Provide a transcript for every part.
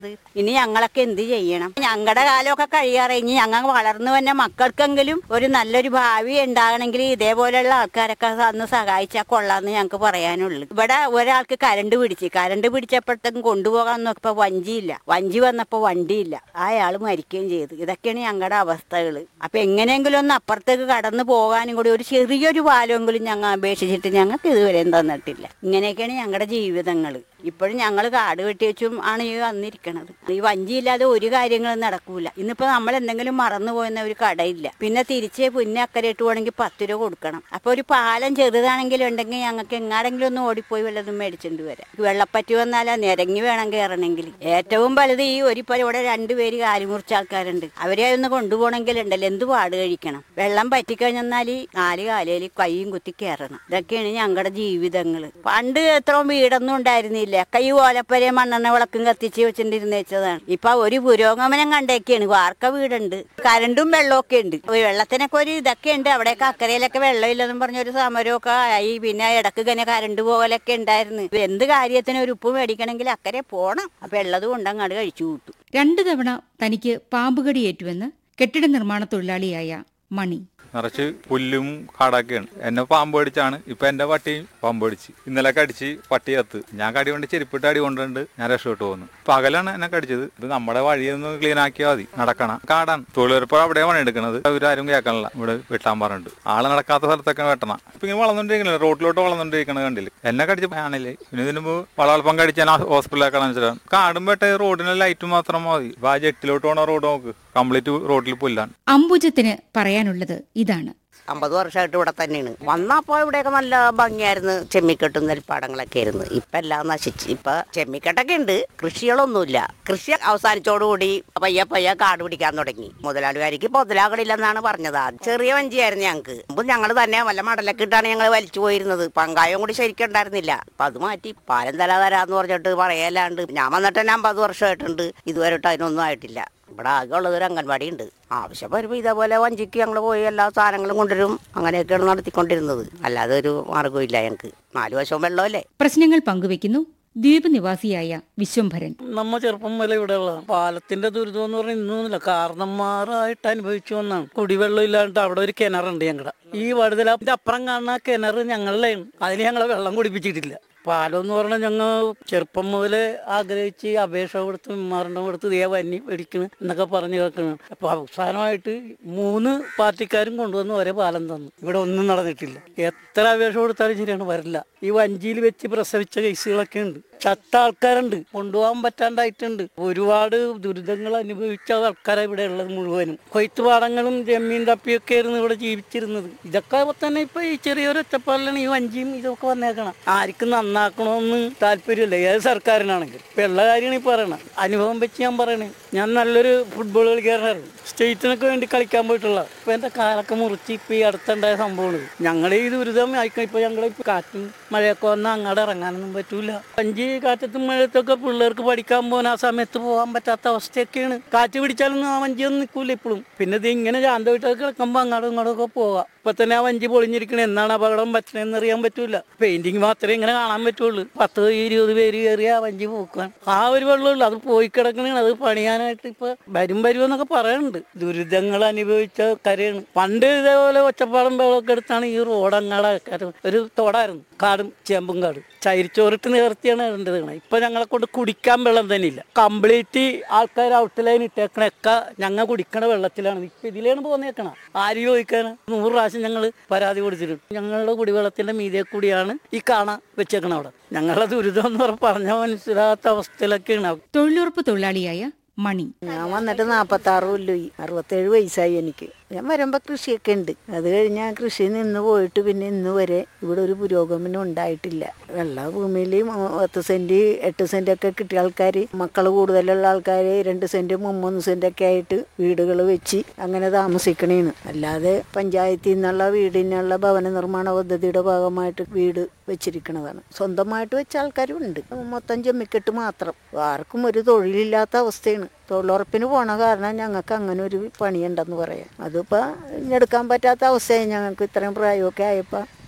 ഇനി ഞങ്ങളൊക്കെ എന്ത് ചെയ്യണം ഞങ്ങളുടെ കാലമൊക്കെ കഴിയാറ് ഇനി ഞങ്ങൾ വളർന്നു വന്ന മക്കൾക്കെങ്കിലും ഒരു നല്ലൊരു ഭാവി ഉണ്ടാകണമെങ്കിൽ ഇതേപോലെയുള്ള ആൾക്കാരൊക്കെ അന്ന് സഹായിച്ചാൽ കൊള്ളാന്ന് ഞങ്ങൾക്ക് പറയാനുള്ളൂ ഇവിടെ ഒരാൾക്ക് കരണ്ട് പിടിച്ച് കരണ്ട് പിടിച്ചപ്പോഴത്തേക്കും കൊണ്ടുപോകാൻ നോക്കിയപ്പോൾ വഞ്ചിയില്ല വഞ്ചി വന്നപ്പോൾ വണ്ടിയില്ല അയാൾ മരിക്കുകയും ചെയ്തു ഇതൊക്കെയാണ് ഞങ്ങളുടെ അവസ്ഥകൾ അപ്പൊ എങ്ങനെയെങ്കിലും ഒന്ന് അപ്പുറത്തേക്ക് കടന്നു പോകാനും കൂടി ഒരു ചെറിയൊരു പാലമെങ്കിലും ഞങ്ങൾ അപേക്ഷിച്ചിട്ട് ഞങ്ങൾക്ക് ഇതുവരെ തന്നിട്ടില്ല ഇങ്ങനെയൊക്കെയാണ് ഞങ്ങളുടെ ജീവിതങ്ങൾ ഇപ്പോഴും ഞങ്ങൾ കാട് വെട്ടി വെച്ചും ആണ് ഈ വന്നിരിക്കണത് ഈ വഞ്ചിയില്ലാതെ ഒരു കാര്യങ്ങളും നടക്കൂല ഇന്നിപ്പോ നമ്മൾ എന്തെങ്കിലും മറന്നു പോയെന്ന ഒരു കടയില്ല പിന്നെ തിരിച്ച് പിന്നെ അക്കരെ ഇട്ട് പോകണമെങ്കിൽ പത്ത് രൂപ കൊടുക്കണം അപ്പൊ ഒരു പാലം ചെറുതാണെങ്കിലും ഉണ്ടെങ്കിൽ ഞങ്ങൾക്ക് എങ്ങാടെങ്കിലും ഒന്ന് ഓടിപ്പോയി വല്ലതും മേടിച്ചിട്ട് വരാം വെള്ളപ്പറ്റി വന്നാലാ നിരങ്ങി വേണം കയറണമെങ്കിൽ ഏറ്റവും വലുത് ഈ ഒരു ഇപ്പൊ ഇവിടെ രണ്ടുപേര് കാലുമുറിച്ച ആൾക്കാരുണ്ട് അവരെ ഒന്ന് കൊണ്ടുപോകണമെങ്കിൽ ഉണ്ടല്ലോ എന്ത് പാട് കഴിക്കണം വെള്ളം പറ്റിക്കഴിഞ്ഞാൽ നാല് കാലയിൽ കൈയും കുത്തി കയറണം ഇതൊക്കെയാണ് ഞങ്ങളുടെ ജീവിതങ്ങൾ പണ്ട് എത്രയും വീടൊന്നും ഉണ്ടായിരുന്നില്ല കൈ ഓലപ്പരെ മണ്ണെണ്ണ വിളക്കും കത്തിച്ച് വെച്ചിട്ടിരുന്ന് വെച്ചതാണ് ഇപ്പൊ ഒരു പുരോഗമനം കണ്ടേക്കാണ് വാർക്ക വീടുണ്ട് കരണ്ടും വെള്ളമൊക്കെ ഉണ്ട് വെള്ളത്തിനൊക്കെ ഒരു ഇതൊക്കെ ഉണ്ട് അവിടെയൊക്കെ അക്കരയിലൊക്കെ വെള്ളമില്ലെന്നും പറഞ്ഞൊരു സമരമൊക്കെ ആയി പിന്നെ ഇടക്ക് ഇങ്ങനെ കരണ്ട് പോകലൊക്കെ ഉണ്ടായിരുന്നു എന്ത് കാര്യത്തിന് ഒരു ഉപ്പ് മേടിക്കണമെങ്കിൽ അക്കരെ പോണം അപ്പൊ ഉള്ളത് കൊണ്ട് അങ്ങോട്ട് കഴിച്ചു കൂട്ടും രണ്ടു തവണ തനിക്ക് പാമ്പുകടിയേറ്റുവെന്ന് കെട്ടിട നിർമ്മാണ തൊഴിലാളിയായ മണി നിറച്ച് പുല്ലും കാടൊക്കെയാണ് എന്നെ പാമ്പ് കടിച്ചാണ് ഇപ്പൊ എന്റെ പട്ടിയും പാമ്പ് കടിച്ച് ഇന്നലെ കടിച്ച് പട്ടി കത്ത് ഞാൻ കടി കൊണ്ട് ചെരുപ്പിട്ട് അടി കൊണ്ടുണ്ട് ഞാൻ രക്ഷപ്പെട്ടു പോകുന്നു പകലാണ് എന്നെ കടിച്ചത് ഇത് നമ്മുടെ വഴിയൊന്ന് ക്ലീൻ ആക്കിയാൽ മതി നടക്കണം കാടാണ് തൊഴിലുറപ്പ് അവിടെ പണിയെടുക്കണത് അവരാരും കേൾക്കണില്ല ഇവിടെ വെട്ടാൻ പറഞ്ഞിട്ട് ആള് നടക്കാത്ത സ്ഥലത്തൊക്കെ വെട്ടണം ഇപ്പൊ ഇങ്ങനെ വളർന്നോണ്ടിരിക്കണേ റോഡിലോട്ട് വളർന്നോണ്ടിരിക്കണ കണ്ടില്ല എന്നെ കടിച്ച ആണല്ലേ പിന്നെ ഇതിന് മുമ്പ് വളവളപ്പം കടിച്ച് ഞാൻ ഹോസ്പിറ്റലിലേക്കാണ് വെച്ചിട്ടാണ് കാടും വെട്ട റോഡിന് ലൈറ്റ് മാത്രം മതി ഇപ്പൊ ആ ജെട്ടിലോട്ട് പോണ റോഡ് നോക്ക് കംപ്ലീറ്റ് റോഡിൽ പുല്ലാണ് അംബുജത്തിന് പറയാനുള്ളത് ഇതാണ് അമ്പത് വർഷമായിട്ട് ഇവിടെ തന്നെയാണ് വന്നപ്പോൾ ഇവിടെയൊക്കെ നല്ല ഭംഗിയായിരുന്നു ചെമ്മിക്കെട്ടും നെൽപ്പാടങ്ങളൊക്കെ ആയിരുന്നു ഇപ്പം എല്ലാം നശിച്ച് ഇപ്പം ചെമ്മിക്കെട്ടൊക്കെ ഉണ്ട് കൃഷികളൊന്നുമില്ല കൃഷി അവസാനിച്ചോടുകൂടി പയ്യെ പയ്യെ കാട് പിടിക്കാൻ തുടങ്ങി മുതലാളിമാർക്ക് മുതലാകണില്ലെന്നാണ് പറഞ്ഞത് ആദ്യം ചെറിയ വഞ്ചിയായിരുന്നു ഞങ്ങൾക്ക് മുമ്പ് ഞങ്ങൾ തന്നെ വല്ല മടലൊക്കെ ഇട്ടാണ് ഞങ്ങൾ വലിച്ചു പോയിരുന്നത് പങ്കായം കൂടി ശരിക്കും ഉണ്ടായിരുന്നില്ല അപ്പം അത് മാറ്റി പാലം തല തരാന്ന് പറഞ്ഞിട്ട് പറയല്ലാണ്ട് ഞാൻ വന്നിട്ട് തന്നെ അമ്പത് വർഷമായിട്ടുണ്ട് ഇതുവരെ അതിനൊന്നും ആയിട്ടില്ല ഇവിടെ ആകെ ഉള്ളത് ഒരു അംഗൻവാടി ഉണ്ട് ആവശ്യം വരുമ്പോൾ ഇതേപോലെ വഞ്ചിക്ക് ഞങ്ങൾ പോയി എല്ലാ സാധനങ്ങളും കൊണ്ടുവരും അങ്ങനെയൊക്കെയാണ് നടത്തിക്കൊണ്ടിരുന്നത് അല്ലാതെ ഒരു മാർഗ്ഗമില്ല ഞങ്ങൾക്ക് നാല് വശവും വെള്ളമല്ലേ പ്രശ്നങ്ങൾ പങ്കുവെക്കുന്നു ദ്വീപ് നിവാസിയായ വിശ്വംഭരൻ നമ്മ ചെറുപ്പം മുതലേ ഇവിടെ ഉള്ളതാണ് പാലത്തിന്റെ ദുരിതം എന്ന് പറഞ്ഞാൽ ഇന്നൊന്നുമില്ല കാരണന്മാരായിട്ട് അനുഭവിച്ചു വന്നാണ് കുടിവെള്ളം ഇല്ലാണ്ട് അവിടെ ഒരു കിണറുണ്ട് ഞങ്ങളുടെ ഈ വടുതലാപ്പിന്റെ അപ്പുറം കാണുന്ന ആ കിണർ ഞങ്ങളുടെ അതിന് ഞങ്ങളെ വെള്ളം കുടിപ്പിച്ചിട്ടില്ല പാലം എന്ന് പറഞ്ഞാൽ ഞങ്ങൾ ചെറുപ്പം മുതലേ ആഗ്രഹിച്ച് അപേക്ഷ കൊടുത്ത് വിമാരണം കൊടുത്ത് ദേ വന്നി പിടിക്കണ് എന്നൊക്കെ പറഞ്ഞു കേൾക്കണം അപ്പൊ അവസാനമായിട്ട് മൂന്ന് പാർട്ടിക്കാരും കൊണ്ടുവന്ന് ഒരേ പാലം തന്നു ഇവിടെ ഒന്നും നടന്നിട്ടില്ല എത്ര അപേക്ഷ കൊടുത്താലും ശരിയാണ് വരില്ല ഈ വഞ്ചിയിൽ വെച്ച് പ്രസവിച്ച കേസുകളൊക്കെ ഉണ്ട് ചത്ത ആൾക്കാരുണ്ട് കൊണ്ടുപോകാൻ പറ്റാണ്ടായിട്ടുണ്ട് ഒരുപാട് ദുരിതങ്ങൾ അനുഭവിച്ച ആൾക്കാരാണ് ഇവിടെ ഉള്ളത് മുഴുവനും കൊയ്ത്തുപാടങ്ങളും ജമ്മീൻ തപ്പിയൊക്കെ ആയിരുന്നു ഇവിടെ ജീവിച്ചിരുന്നത് ഇതൊക്കെ തന്നെ ഇപ്പൊ ഈ ചെറിയൊരു ഒറ്റപ്പാടിലാണ് ഈ വഞ്ചിയും ഇതൊക്കെ വന്നേക്കണം ആർക്കും നന്നാക്കണമെന്ന് താല്പര്യമില്ല ഏത് സർക്കാരിനാണെങ്കിലും ഇപ്പൊ ഉള്ള കാര്യമാണ് ഈ പറയണത് അനുഭവം വെച്ച് ഞാൻ പറയണേ ഞാൻ നല്ലൊരു ഫുട്ബോൾ കളിക്കാരനായിരുന്നു സ്റ്റേറ്റിനൊക്കെ വേണ്ടി കളിക്കാൻ പോയിട്ടുള്ള ഇപ്പൊ എന്റെ കാലൊക്കെ മുറിച്ച് ഇപ്പൊ ഈ അടുത്തുണ്ടായ സംഭവമാണ് ഞങ്ങൾ ഈ ദുരിതം ആയിക്കോ ഇപ്പൊ ഞങ്ങൾ ഇപ്പൊ കാറ്റും മഴയൊക്കെ വന്നാൽ അങ്ങോട്ട് ഇറങ്ങാനൊന്നും പറ്റൂല അഞ്ച് കാറ്റത്തും മഴയത്തൊക്കെ പിള്ളേർക്ക് പഠിക്കാൻ പോകാൻ ആ സമയത്ത് പോകാൻ പറ്റാത്ത അവസ്ഥയൊക്കെയാണ് കാറ്റ് പിടിച്ചാലൊന്നും ആ വഞ്ചിയൊന്നും നിൽക്കൂല ഇപ്പോഴും പിന്നെ ഇത് ഇങ്ങനെ ശാന്തമായിട്ടൊക്കെ കിടക്കുമ്പോൾ അങ്ങോട്ടും ഇങ്ങോട്ടൊക്കെ പോകാം ഇപ്പൊ തന്നെ ആ വഞ്ചി പൊളിഞ്ഞിരിക്കണേ എന്നാണ് അപകടം പറ്റണതെന്ന് അറിയാൻ പറ്റൂല പെയിന്റിങ് മാത്രമേ ഇങ്ങനെ കാണാൻ പറ്റുള്ളൂ പത്ത് ഇരുപത് പേര് കയറി ആ വഞ്ചി പോക്കാൻ ആ ഒരു വെള്ളമുള്ളൂ അത് പോയി കിടക്കണേ അത് പണിയാനായിട്ട് ഇപ്പൊ വരും വരും എന്നൊക്കെ പറയുന്നുണ്ട് ദുരിതങ്ങൾ അനുഭവിച്ച കരയാണ് പണ്ട് ഇതേപോലെ ഒറ്റപ്പാടം വെള്ളമൊക്കെ എടുത്താണ് ഈ റോഡ് അങ്ങാട് ഒരു തോടായിരുന്നു കാടും ചേമ്പും കാടും ചരിച്ചോറിട്ട് നിവർത്തിയാണ് ഇടേണ്ടത് ഇപ്പൊ ഞങ്ങളെ കൊണ്ട് കുടിക്കാൻ വെള്ളം തന്നെ ഇല്ല കംപ്ലീറ്റ് ആൾക്കാർ ഔട്ട് ലൈൻ ഇട്ടേക്കണൊക്കെ ഞങ്ങൾ കുടിക്കണ വെള്ളത്തിലാണ് ഇപ്പൊ ഇതിലാണ് പോന്നേക്കണ ആര് ചോദിക്കാൻ നൂറ് പ്രാവശ്യം ഞങ്ങൾ പരാതി കൊടുത്തിട്ടുണ്ട് ഞങ്ങളുടെ കുടിവെള്ളത്തിന്റെ മീതെ കൂടിയാണ് ഈ കാണ വെച്ചേക്കണ അവിടെ ഞങ്ങളുടെ ദുരിതം എന്ന് പറഞ്ഞ പറഞ്ഞ മനസ്സിലാത്ത അവസ്ഥയിലൊക്കെയാണ് തൊഴിലുറപ്പ് തൊഴിലാളിയായ മണി ഞാൻ വന്നിട്ട് നാൽപ്പത്തി ആറ് കൊല്ലമായി അറുപത്തേഴ് വയസ്സായി എനിക്ക് ഞാൻ വരുമ്പോൾ കൃഷിയൊക്കെ ഉണ്ട് അത് കഴിഞ്ഞ് ആ കൃഷി നിന്ന് പോയിട്ട് പിന്നെ ഇന്ന് വരെ ഇവിടെ ഒരു പുരോഗമനം ഉണ്ടായിട്ടില്ല വെള്ള ഭൂമിയിൽ പത്ത് സെന്റ് എട്ട് സെന്റ് ഒക്കെ കിട്ടിയ ആൾക്കാർ മക്കൾ കൂടുതലുള്ള ആൾക്കാർ രണ്ട് സെന്റ് മൂന്ന് സെന്റ് ഒക്കെ ആയിട്ട് വീടുകൾ വെച്ച് അങ്ങനെ താമസിക്കണേന്ന് അല്ലാതെ പഞ്ചായത്തിൽ നിന്നുള്ള വീടിനുള്ള ഭവന നിർമ്മാണ പദ്ധതിയുടെ ഭാഗമായിട്ട് വീട് വെച്ചിരിക്കുന്നതാണ് സ്വന്തമായിട്ട് വെച്ച ആൾക്കാരും ഉണ്ട് മൊത്തം ജമ്മിക്കെട്ട് മാത്രം ആർക്കും ഒരു തൊഴിലില്ലാത്ത അവസ്ഥയാണ് തൊഴിലുറപ്പിന് പോണ കാരണം ഞങ്ങൾക്ക് അങ്ങനെ ഒരു പണിയുണ്ടെന്ന് പറയാം അതിപ്പോൾ എടുക്കാൻ പറ്റാത്ത അവസ്ഥയായി ഞങ്ങൾക്ക് ഇത്രയും പ്രായമൊക്കെ ആയപ്പോൾ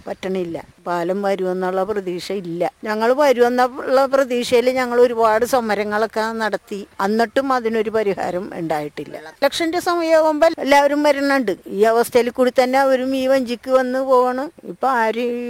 പറ്റണില്ല പാലം വരുമെന്നുള്ള പ്രതീക്ഷ ഇല്ല ഞങ്ങൾ വരുമെന്നുള്ള പ്രതീക്ഷയിൽ ഞങ്ങൾ ഒരുപാട് സമരങ്ങളൊക്കെ നടത്തി എന്നിട്ടും അതിനൊരു പരിഹാരം ഉണ്ടായിട്ടില്ല ഇലക്ഷന്റെ സമയമാകുമ്പോൾ എല്ലാവരും വരുന്നുണ്ട് ഈ അവസ്ഥയിൽ കൂടി തന്നെ അവരും ഈ വഞ്ചിക്ക് വന്ന് പോവാണ് ഇപ്പൊ ആര്